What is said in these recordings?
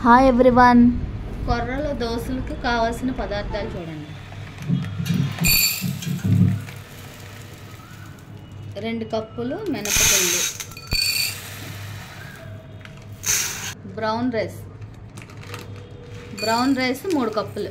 hi everyone కొర్రలో దోశలకు కావాల్సిన పదార్థాలు చూడండి రెండు కప్పులు మినపగుళ్ళు బ్రౌన్ రైస్ బ్రౌన్ రైస్ మూడు కప్పులు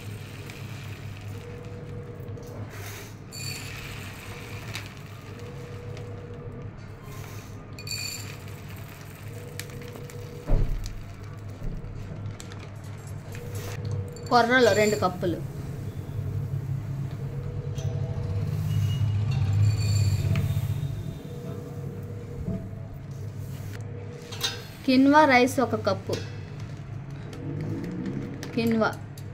కొర్రలు రెండు కప్పులు కిన్వా రైస్ ఒక కప్పు కిన్వా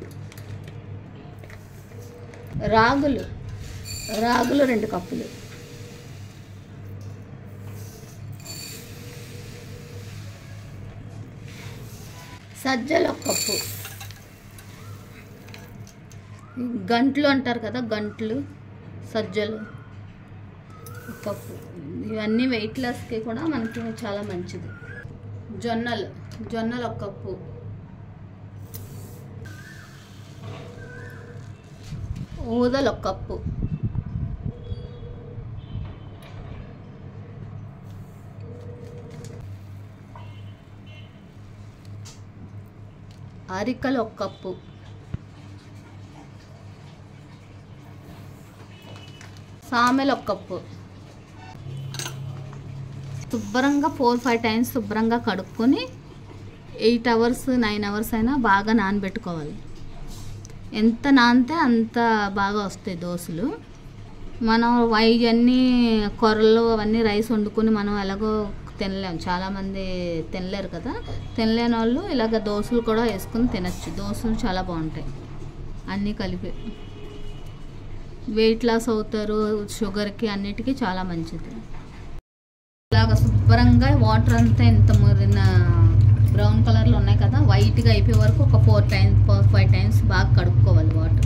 రాగులు రాగులు రెండు కప్పులు సజ్జలు ఒక కప్పు గంట్లు అంటారు కదా గంట్లు సజ్జలు ఒక కప్పు ఇవన్నీ వెయిట్ లాస్కి కూడా మనకి చాలా మంచిది జొన్నలు జొన్నలు ఒక కప్పు ఊదలు ఒక కప్పు అరికలు ఒక కప్పు సామెలు ఒక కప్పు శుభ్రంగా ఫోర్ ఫైవ్ టైమ్స్ శుభ్రంగా కడుక్కొని ఎయిట్ అవర్స్ నైన్ అవర్స్ అయినా బాగా నానబెట్టుకోవాలి ఎంత నానితే అంత బాగా వస్తాయి దోశలు మనం ఇవన్నీ కొర్రలు అవన్నీ రైస్ వండుకొని మనం ఎలాగో తినలేం చాలామంది తినలేరు కదా తినలేని వాళ్ళు ఇలాగ దోశలు కూడా వేసుకుని తినచ్చు దోశలు చాలా బాగుంటాయి అన్నీ కలిపి వెయిట్ లాస్ అవుతారు షుగర్కి అన్నిటికీ చాలా మంచిది ఇలాగ శుభ్రంగా వాటర్ అంతా ఎంత మురిన బ్రౌన్ కలర్లో ఉన్నాయి కదా వైట్గా అయిపోయే వరకు ఒక four times four five times బాగా కడుక్కోవాలి వాటర్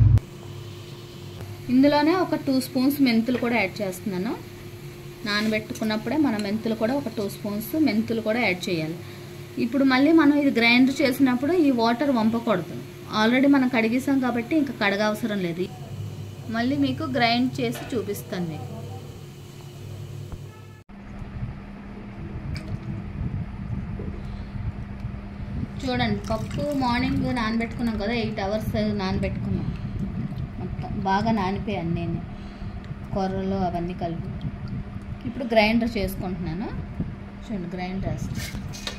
ఇందులోనే ఒక టూ స్పూన్స్ మెంతులు కూడా యాడ్ చేస్తున్నాను నానబెట్టుకున్నప్పుడే మన మెంతులు కూడా ఒక టూ స్పూన్స్ మెంతులు కూడా యాడ్ చేయాలి ఇప్పుడు మళ్ళీ మనం ఇది గ్రైండ్ చేసినప్పుడు ఈ వాటర్ వంపకూడదు ఆల్రెడీ మనం కడిగేసాం కాబట్టి ఇంకా కడగవసరం లేదు మళ్ళీ మీకు గ్రైండ్ చేసి చూపిస్తాను మీకు చూడండి పప్పు మార్నింగ్ నానబెట్టుకున్నాం కదా ఎయిట్ అవర్స్ నానబెట్టుకున్నాం మొత్తం బాగా నానిపోయాను నేను కూరలు అవన్నీ కలిపి ఇప్పుడు గ్రైండర్ చేసుకుంటున్నాను చూడండి గ్రైండర్ వేస్తాను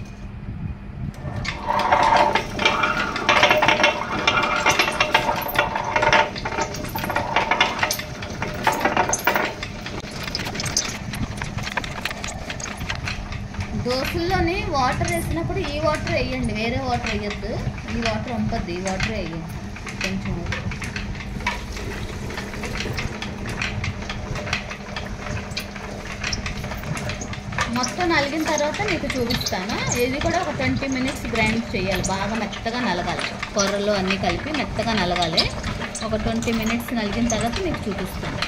దోశల్లోని వాటర్ వేసినప్పుడు ఈ వాటర్ వేయండి వేరే వాటర్ వేయద్దు ఈ వాటర్ వంపద్దు ఈ వాటర్ వేయండి కొంచెం మొత్తం నలిగిన తర్వాత మీకు చూపిస్తాను ఇది కూడా ఒక ట్వంటీ మినిట్స్ గ్రైండ్ చేయాలి బాగా మెత్తగా నలగాలి కూరలు అన్నీ కలిపి మెత్తగా నలగాలి ఒక ట్వంటీ మినిట్స్ నలిగిన తర్వాత మీకు చూపిస్తాను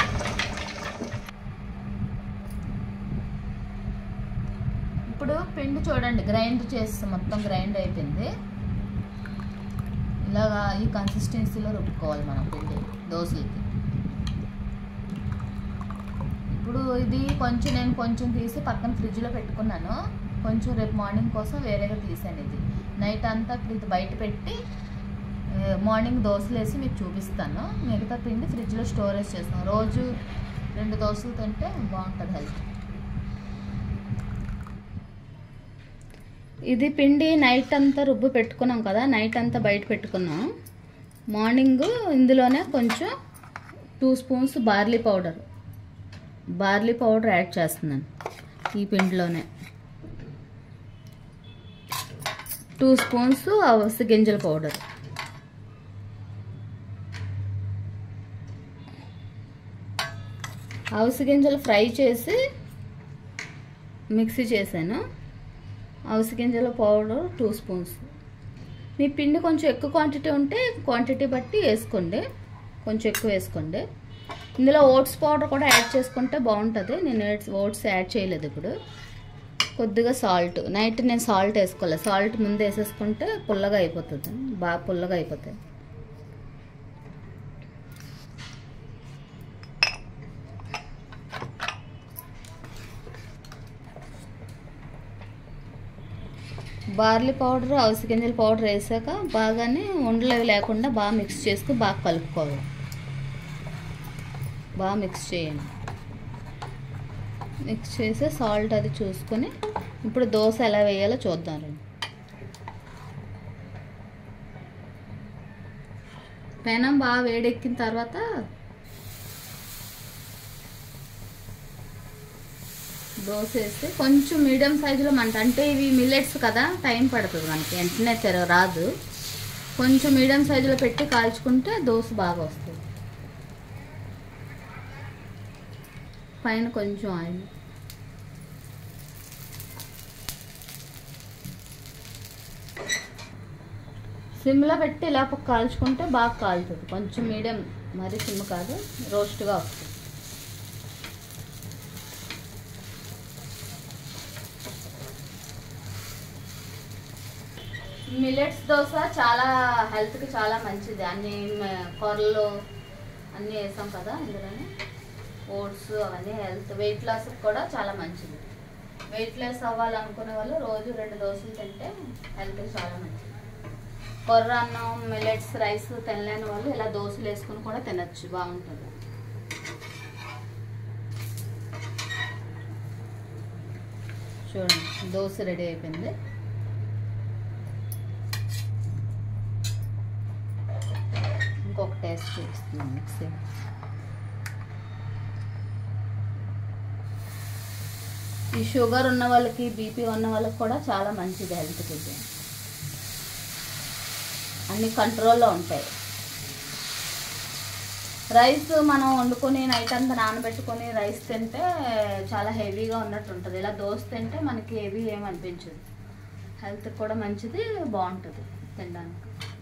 ఇప్పుడు పిండి చూడండి గ్రైండ్ చేసి మొత్తం గ్రైండ్ అయిపోయింది ఇలాగా ఈ కన్సిస్టెన్సీలో రుబ్బుకోవాలి మనం పిండి దోశలకి ఇప్పుడు ఇది కొంచెం నేను కొంచెం తీసి పక్కన ఫ్రిడ్జ్లో పెట్టుకున్నాను కొంచెం రేపు మార్నింగ్ కోసం వేరేగా తీసాను ఇది నైట్ అంతా ఇది బయట పెట్టి మార్నింగ్ దోశలు వేసి మీకు చూపిస్తాను మిగతా పిండి ఫ్రిడ్జ్లో స్టోరేజ్ చేస్తాను రోజు రెండు దోశలు తింటే బాగుంటుంది హెల్త్ ఇది పిండి నైట్ అంతా రుబ్బు పెట్టుకున్నాం కదా నైట్ అంతా బయట పెట్టుకున్నాం మార్నింగ్ ఇందులోనే కొంచెం two spoons barley powder barley powder add చేస్తున్నాను ఈ పిండిలోనే టూ స్పూన్స్ అవస గింజల పౌడర్ అవస గింజలు ఫ్రై చేసి మిక్సీ చేశాను అవిసె గింజల పౌడర్ టూ స్పూన్స్ మీ పిండి కొంచెం ఎక్కువ క్వాంటిటీ ఉంటే క్వాంటిటీ బట్టి వేసుకోండి కొంచెం ఎక్కువ వేసుకోండి ఇందులో ఓట్స్ పౌడర్ కూడా యాడ్ చేసుకుంటే బాగుంటుంది నేను ఓట్స్ యాడ్ చేయలేదు ఇప్పుడు కొద్దిగా సాల్ట్ నైట్ నేను సాల్ట్ వేసుకోవాలి సాల్ట్ ముందు వేసేసుకుంటే పుల్లగా అయిపోతుంది బాగా పుల్లగా అయిపోతాయి బార్లీ పౌడర్ అవిసి గింజల పౌడర్ వేసాక బాగానే ఉండలు అవి లేకుండా బాగా మిక్స్ చేసుకుని బాగా కలుపుకోవాలి బాగా మిక్స్ చేయండి మిక్స్ చేసి సాల్ట్ అది చూసుకొని ఇప్పుడు దోశ ఎలా వేయాలో చూద్దాం రండి పెనం బాగా వేడెక్కిన తర్వాత దోశ వేస్తే కొంచెం మీడియం సైజులో మంట అంటే ఇవి మిల్లెట్స్ కదా టైం పడుతుంది మనకి వెంటనే తెర రాదు కొంచెం మీడియం సైజులో పెట్టి కాల్చుకుంటే దోశ బాగా వస్తుంది పైన కొంచెం ఆయిల్ సిమ్లో పెట్టి ఇలా పక్క కాల్చుకుంటే బాగా కాలుతుంది కొంచెం మీడియం మరీ సిమ్ కాదు రోస్ట్గా వస్తుంది మిల్లెట్స్ దోశ చాలా హెల్త్కి చాలా మంచిది అన్ని మ- కూరలు అన్నీ వేసాం కదా ఇందులోనే ఓట్స్ అవన్నీ హెల్త్ వెయిట్ లాస్ కూడా చాలా మంచిది వెయిట్ లాస్ అవ్వాలనుకునే వాళ్ళు రోజు రెండు దోశలు తింటే హెల్త్కి చాలా మంచిది కొర్ర అన్నం మిల్లెట్స్ రైస్ తినలేని వాళ్ళు ఇలా దోశలు వేసుకుని కూడా తినచ్చు బాగుంటుంది చూడండి దోశ రెడీ అయిపోయింది ఇంకొక టేస్ట్ చూపిస్తున్నాను మిక్సీ ఈ షుగర్ ఉన్న వాళ్ళకి బీపీ ఉన్న వాళ్ళకి కూడా చాలా మంచిది హెల్త్కి ఇది అన్ని కంట్రోల్లో ఉంటాయి రైస్ మనం వండుకొని నైట్ అంతా నానబెట్టుకొని రైస్ తింటే చాలా హెవీగా ఉన్నట్టు ఉంటుంది ఇలా దోశ తింటే మనకి హెవీ ఏం అనిపించదు హెల్త్కి కూడా మంచిది బాగుంటుంది తినడానికి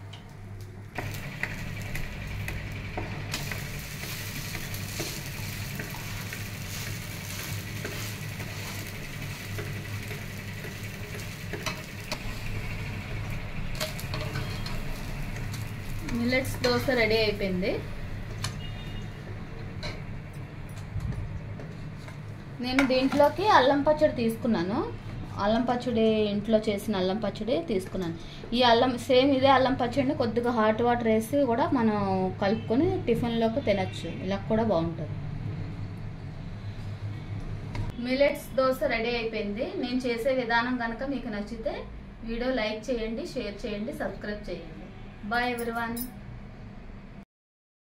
మిల్లెట్స్ దోశ రెడీ అయిపోయింది నేను దీంట్లోకి అల్లం పచ్చడి తీసుకున్నాను అల్లం పచ్చడి ఇంట్లో చేసిన అల్లం పచ్చడి తీసుకున్నాను ఈ అల్లం సేమ్ ఇదే అల్లం పచ్చడిని కొద్దిగా హాట్ వాటర్ వేసి కూడా మనం కలుపుకొని టిఫిన్లోకి తినచ్చు ఇలా కూడా బాగుంటుంది మిల్లెట్స్ దోశ రెడీ అయిపోయింది నేను చేసే విధానం కనుక మీకు నచ్చితే వీడియో లైక్ చేయండి షేర్ చేయండి సబ్స్క్రైబ్ చేయండి బాయ్ ఎవ్రీవన్